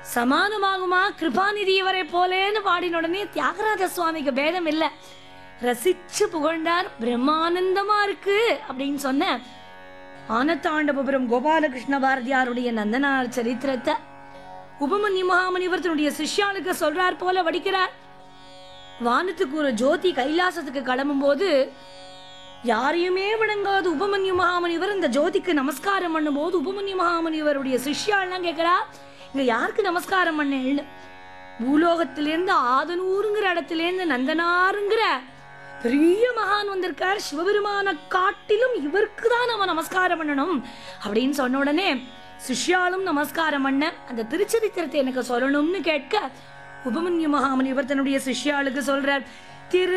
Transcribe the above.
சமானமாகுமா கிருபாநிதி இவரை போலேன்னு பாடின உடனே தியாகராஜ சுவாமிக்கு பேதம் இல்லை ரசிச்சு புகழ்ந்தார் பிரம்மானந்தமா இருக்கு அப்படின்னு சொன்ன ஆனத்தாண்டபுரம் கோபாலகிருஷ்ண பாரதியாருடைய நந்தனார் சரித்திரத்தை உபமன்யு மகாமுனிவர் தன்னுடைய சிஷ்யாளுக்கு சொல்றார் போல வடிக்கிறார் வானத்துக்கு ஒரு ஜோதி கைலாசத்துக்கு கிளம்பும்போது யாரையுமே வணங்காத உபமன்யு மகாமுனிவர் இந்த ஜோதிக்கு நமஸ்காரம் பண்ணும்போது உபமன்யு மகாமுனிவருடைய சிஷ்யாள்லாம் கேட்கிறா இங்க யாருக்கு நமஸ்காரம் பண்ணேன்னு பூலோகத்திலேருந்து ஆதனூருங்கிற இடத்துலேருந்து நந்தனாருங்கிற பெரிய மகான் வந்திருக்கார் சிவபெருமான காட்டிலும் இவருக்கு தான் நம்ம நமஸ்காரம் பண்ணணும் அப்படின்னு சொன்ன உடனே சிஷ்யாலும் நமஸ்காரம் பண்ண அந்த திருச்சரித்திரத்தை எனக்கு சொல்லணும்னு கேட்க உபமன்யு மகாமுனிவர் தன்னுடைய சிஷ்யாளுக்கு சொல்றார் திரு